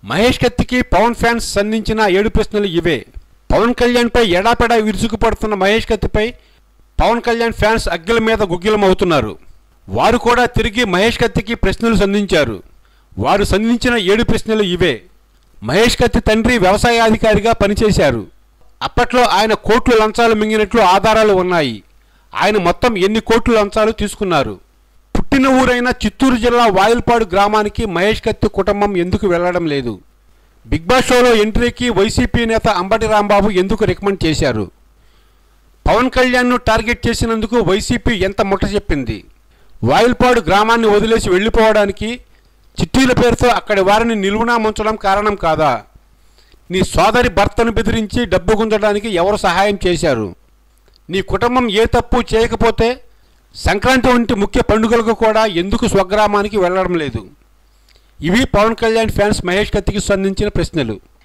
మహేష్ కత్తికి పవన్ ఫ్యాన్స్ సంధించిన ఏడు ప్రశ్నలు ఇవే పవన్ కళ్యాణ్పై ఎడాపెడా విరుచుకుపడుతున్న మహేష్ కత్తిపై పవన్ కళ్యాణ్ ఫ్యాన్స్ అగ్గిల మీద గుగ్గిలమవుతున్నారు వారు కూడా తిరిగి మహేష్ కత్తికి ప్రశ్నలు సంధించారు వారు సంధించిన ఏడు ప్రశ్నలు ఇవే మహేష్ కత్తి తండ్రి వ్యవసాయాధికారిగా పనిచేశారు అప్పట్లో ఆయన కోట్లు లంచాలు మింగినట్లు ఆధారాలు ఉన్నాయి ఆయన మొత్తం ఎన్ని కోట్లు లంచాలు తీసుకున్నారు పుట్టిన ఊరైన చిత్తూరు జిల్లా వాయిల్పాడు గ్రామానికి మహేష్ కత్తి కుటుంబం ఎందుకు వెళ్లడం లేదు బిగ్ బాస్ షోలో ఎంట్రీకి వైసీపీ నేత అంబటి రాంబాబు ఎందుకు రికమెండ్ చేశారు పవన్ కళ్యాణ్ను టార్గెట్ చేసినందుకు వైసీపీ ఎంత ముట్ట చెప్పింది వాయిల్పాడు గ్రామాన్ని వదిలేసి వెళ్ళిపోవడానికి చిట్టీల పేరుతో అక్కడి వారిని నిలువునా ముంచడం కారణం కాదా నీ సోదరి భర్తను బెదిరించి డబ్బు గుంజడానికి ఎవరు సహాయం చేశారు నీ కుటుంబం ఏ తప్పు చేయకపోతే సంక్రాంతి వంటి ముఖ్య పండుగలకు కూడా ఎందుకు స్వగ్రామానికి వెళ్ళడం లేదు ఇవి పవన్ కళ్యాణ్ ఫ్యాన్స్ మహేష్ కత్తికి సంబంధించిన ప్రశ్నలు